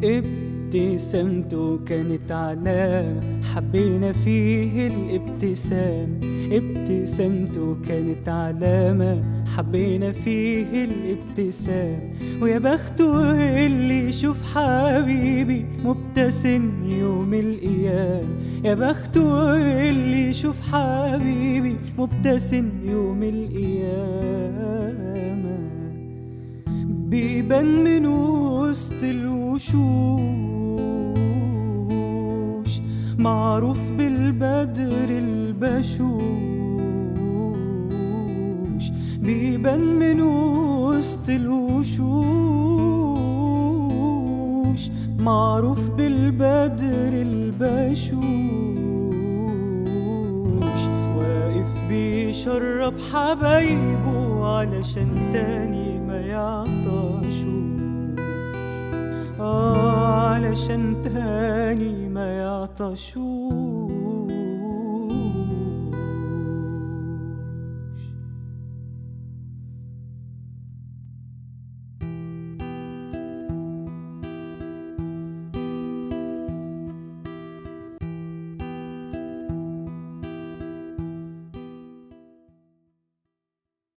ابتسامته كانت علامة حبينا فيه الابتسام ابتسامته كانت علامة حبينا فيه الابتسام ويا بخته اللي يشوف حبيبي مبتسم يوم القيام يا بخته اللي يشوف حبيبي مبتسم يوم القيامة بيبان من وسط الوشوش معروف بالبدر البشوش بيبان من وسط الوشوش معروف بالبدر البشوش واقف بيشرب حبايبه علشان تاني ما يعطشوش آه علشان تاني ما يعطشوش